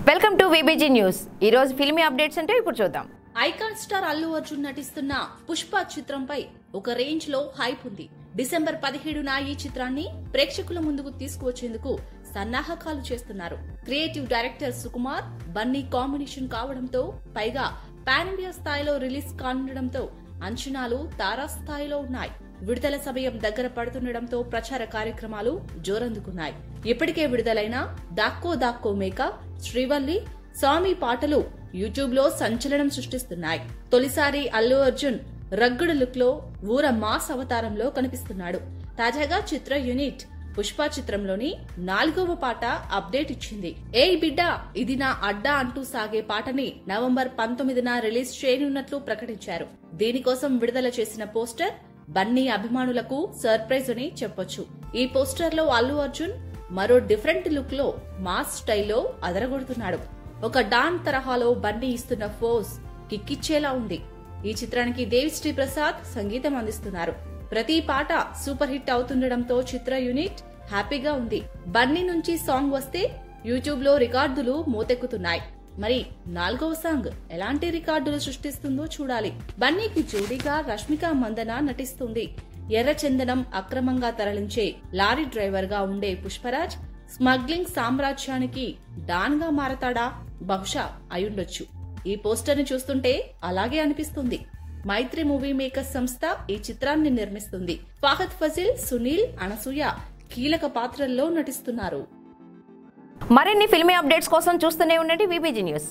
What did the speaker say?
welcome to VBG news ఈ రోజు filmy updates అంటే ఇప్పుడు చూద్దాం ఐకాన్ స్టార్ అల్లు అర్జున్ నటిస్తున్న పుష్ప చిత్రంపై ఒక రేంజ్ లో హైప్ ఉంది డిసెంబర్ పదిహేడున ఈ చిత్రాన్ని ప్రేక్షకుల ముందుకు తీసుకువచ్చేందుకు సన్నాహకాలు చేస్తున్నారు creative director Sukumar Bunny combination కావడంతో పైగా పాన్ ఇండియా స్థాయిలో రిలీజ్ కానుండడంతో అంచనాలు తారాస్థాయిలో ఉన్నాయి విడుదల సమయం దగ్గర పడుతుండటంతో ప్రచార కార్యక్రమాలు జోరందుకున్నాయి ఇప్పటికే విడుదలైన దాక్కో దాక్కో మేక శ్రీవల్లి స్వామి పాటలు యూట్యూబ్ లో సంచలనం సృష్టిస్తున్నాయి తొలిసారి అల్లు అర్జున్ రగ్గుడు లుక్ లో ఊర మాస్ అవతారంలో కనిపిస్తున్నాడు తాజాగా చిత్ర యూనిట్ పుష్ప చిత్రంలోని నాలుగవ పాట అప్డేట్ ఇచ్చింది ఏ బిడ్డ ఇది నా అడ్డా అంటూ సాగే పాటని నవంబర్ పంతొమ్మిదిన రిలీజ్ చేయనున్నట్లు ప్రకటించారు దీనికోసం విడుదల చేసిన పోస్టర్ బన్నీ అభిమానులకు సర్ప్రైజ్ అని చెప్పొచ్చు ఈ పోస్టర్ లో అల్లు అర్జున్ మరో డిఫరెంట్ లుక్ లో మాస్ స్టైల్లో అదరగొడుతున్నాడు ఒక డాన్ తరహాలో బన్నీ ఇస్తున్న ఫోజ్ కిక్కిచ్చేలా ఉంది ఈ చిత్రానికి దేవిశ్రీ ప్రసాద్ సంగీతం అందిస్తున్నారు ప్రతి పాట సూపర్ హిట్ అవుతుండటంతో చిత్ర యూనిట్ హ్యాపీగా ఉంది బన్నీ నుంచి సాంగ్ వస్తే యూట్యూబ్ లో రికార్డులు మోతెక్కుతున్నాయి మరి నాలుగవ సాంగ్ ఎలాంటి రికార్డులు సృష్టిస్తుందో చూడాలి బన్నీకి జోడీగా రష్మిక మందన నటిస్తుంది ఎర్రచందనం అక్రమంగా తరలించే లారీ డ్రైవర్ గా ఉండే పుష్పరాజ్ స్మగ్లింగ్ సామ్రాజ్యానికి డాన్ గా మారతాడా బహుశా అయుండొచ్చు ఈ పోస్టర్ ని చూస్తుంటే అలాగే అనిపిస్తుంది మైత్రి మూవీ మేకర్స్ సంస్థ ఈ చిత్రాన్ని నిర్మిస్తుంది ఫాహద్ ఫజిల్ సునీల్ అనసూయ కీలక పాత్రల్లో నటిస్తున్నారు మరిన్ని ఫిల్మీ అప్డేట్స్ కోసం చూస్తూనే ఉండండి విబిజీ న్యూస్